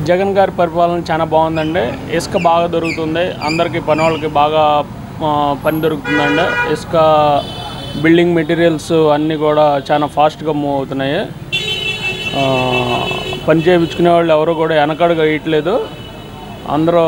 జగన్ గారి పరిపాలన చాలా బాగుందండి ఇసుక బాగా దొరుకుతుంది అందరికీ పని వాళ్ళకి బాగా ఆ, పని దొరుకుతుందండి ఇసుక బిల్డింగ్ మెటీరియల్స్ అన్నీ కూడా చాలా ఫాస్ట్గా మూవ్ అవుతున్నాయి ఆ, పని చేయించుకునే వాళ్ళు ఎవరు కూడా వెనకడుగు వేయట్లేదు అందరూ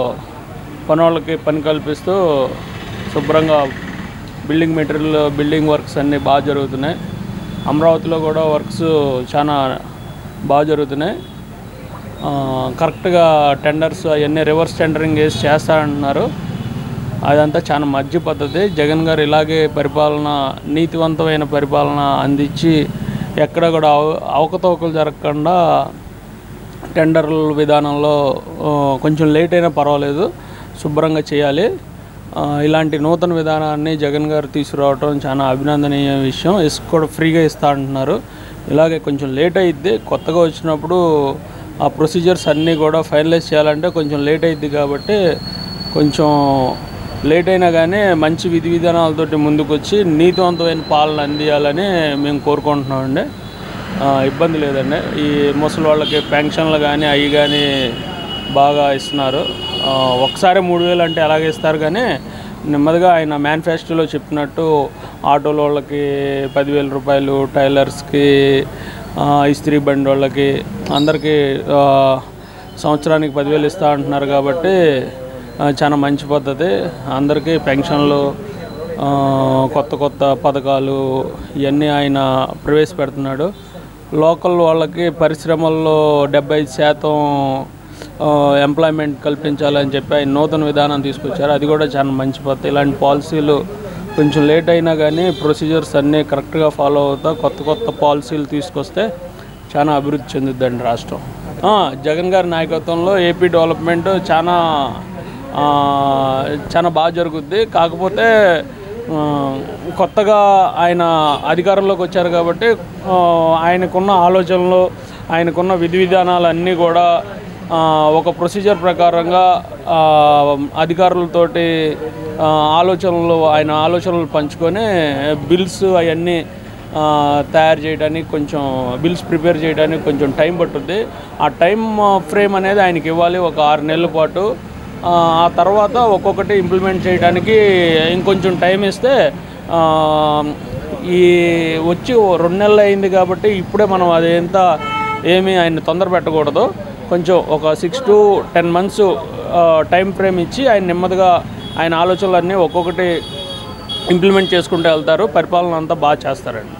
పని వాళ్ళకి పని కల్పిస్తూ శుభ్రంగా బిల్డింగ్ మెటీరియల్ బిల్డింగ్ వర్క్స్ అన్నీ బాగా జరుగుతున్నాయి అమరావతిలో కూడా వర్క్స్ చాలా బాగా జరుగుతున్నాయి ఆ, కరెక్ట్గా టెండర్స్ అవన్నీ రివర్స్ టెండరింగ్ వేసి చేస్తారంటున్నారు అదంతా చాలా మధ్య పద్ధతి జగన్ గారు ఇలాగే పరిపాలన నీతివంతమైన పరిపాలన అందించి ఎక్కడ కూడా అవ అవకతవకలు జరగకుండా టెండర్ల విధానంలో ఆ, కొంచెం లేట్ అయినా పర్వాలేదు శుభ్రంగా చేయాలి ఆ, ఇలాంటి నూతన విధానాన్ని జగన్ గారు తీసుకురావడం చాలా అభినందనీయ విషయం ఇసుక కూడా ఫ్రీగా ఇస్తా అంటున్నారు ఇలాగే కొంచెం లేట్ అయిద్ది కొత్తగా వచ్చినప్పుడు ఆ ప్రొసీజర్స్ అన్నీ కూడా ఫైనలైజ్ చేయాలంటే కొంచెం లేట్ అయిద్ది కాబట్టి కొంచెం లేట్ అయినా కానీ మంచి విధి విధానాలతోటి ముందుకు వచ్చి నీతివంతమైన పాలన అందియాలని మేము కోరుకుంటున్నామండి ఆ, ఇబ్బంది లేదండి ఈ ముసలి వాళ్ళకి పెన్షన్లు కానీ అవి కానీ బాగా ఇస్తున్నారు ఆ, ఒకసారి మూడు వేలు అంటే అలాగే ఇస్తారు కానీ నెమ్మదిగా ఆయన మేనిఫెస్టోలో చెప్పినట్టు ఆటోల వాళ్ళకి పదివేల రూపాయలు టైలర్స్కి ఆ, ఇస్త్రీ బండి వాళ్ళకి అందరికీ ఆ, సంవత్సరానికి పదివేలు ఇస్తా అంటున్నారు కాబట్టి ఆ, చాలా మంచి పద్ధతి అందరికీ పెన్షన్లు ఆ, కొత్త కొత్త పథకాలు ఇవన్నీ ఆయన ప్రవేశపెడుతున్నాడు లోకల్ వాళ్ళకి పరిశ్రమల్లో డెబ్బై ఐదు శాతం ఆ, ఎంప్లాయ్మెంట్ కల్పించాలని చెప్పి ఆయన నూతన విధానం తీసుకొచ్చారు అది కూడా చాలా మంచి పద్ధతి ఇలాంటి పాలసీలు కొంచెం లేట్ అయినా కానీ ప్రొసీజర్స్ అన్నీ కరెక్ట్గా ఫాలో అవుతా కొత్త కొత్త పాలసీలు తీసుకొస్తే చాలా అభివృద్ధి చెందుద్దండి రాష్ట్రం ఆ, జగన్ గారి నాయకత్వంలో ఏపీ డెవలప్మెంట్ చాలా ఆ, చాలా బాగా జరుగుద్ది కాకపోతే ఆ, కొత్తగా ఆయన అధికారంలోకి వచ్చారు కాబట్టి ఆ, ఆయనకున్న ఆలోచనలు ఆయనకున్న విధి విధానాలు అన్నీ కూడా ఆ, ఒక ప్రొసీజర్ ప్రకారంగా ఆ, అధికారులతోటి ఆ, ఆలోచనలు ఆయన ఆలోచనలు పంచుకొని బిల్స్ అవన్నీ ఆ, తయారు చేయడానికి కొంచెం బిల్స్ ప్రిపేర్ చేయడానికి కొంచెం టైం పట్టుద్ది ఆ టైం ఫ్రేమ్ అనేది ఆయనకి ఇవ్వాలి ఒక ఆరు నెలల పాటు ఆ ఆ తర్వాత ఒక్కొక్కటి ఇంప్లిమెంట్ చేయడానికి ఇంకొంచెం టైం ఇస్తే ఆ, ఈ వచ్చి ఓ రెండు నెలలు అయింది కాబట్టి ఇప్పుడే మనం అదేంత ఏమీ ఆయన తొందర పెట్టకూడదు కొంచెం ఒక six to ten months time frame ఇచ్చి ఆయన నెమ్మదిగా ఆయన ఆలోచనలన్నీ ఒక్కొక్కటి ఇంప్లిమెంట్ చేసుకుంటూ వెళ్తారు పరిపాలన అంతా బాగా చేస్తారండి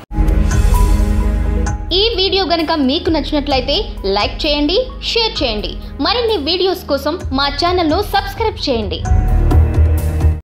ఈ వీడియో గనుక మీకు నచ్చినట్లయితే లైక్ చేయండి షేర్ చేయండి మరిన్ని వీడియోస్ కోసం మా ఛానల్ను సబ్స్క్రైబ్ చేయండి